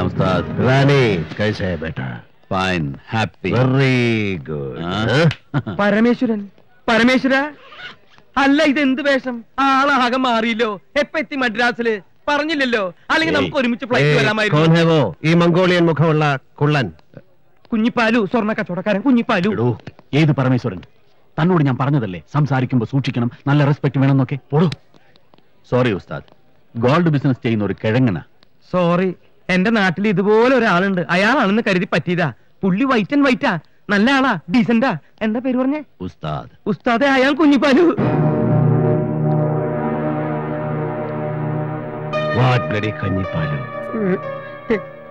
सलाम उस्ताद रानी कैसे है बेटा fine happy very good Parameswaran Parameswara അല്ല ഇത് എന്ത് വേഷം ആളാകെ മാറിയില്ലോ എപ്പ എത്തി മദ്രാസില് പറഞ്ഞില്ലല്ലോ അല്ലെങ്കിൽ നമുക്ക് ഒരുമിച്ച് ഫ്ലൈറ്റ് കോൻ വരാമായിരുന്നു ഹേ വോ ഈ മംഗോളിയൻ മുഖമുള്ള കുള്ളൻ കുഞ്ഞിപ്പാലു സ്വർണ്ണ കച്ചവടക്കാരൻ കുഞ്ഞിപ്പാലു എടോ ഏത് പരമേശ്വരൻ തന്നോട് ഞാൻ പറഞ്ഞതല്ലേ സംസാരിക്കുമ്പോ സൂക്ഷിക്കണം നല്ല റെസ്പെക്ട് വേണമെന്നൊക്കെ പോടോ സോറി ഉസ്താദ് ഗോൾഡ് ബിസിനസ് ചെയ്യുന്ന ഒരു കിഴങ്ങനാ സോറി എന്റെ നാട്ടിൽ ഇതുപോലെ ഒരാളുണ്ട് അയാളാണെന്ന് കരുതി പറ്റിയതാ പുള്ളി വൈറ്റ് ആൻഡ് വൈറ്റാ നല്ല ആളാ ഡീസന്റാ എന്താ പേര് പറഞ്ഞേ उस्ताद ഉസ്താദെ അയാൾ കുഞ്ഞിപ്പാലു വാട്ട് ബ്ലഡി കഞ്ഞിപ്പാലു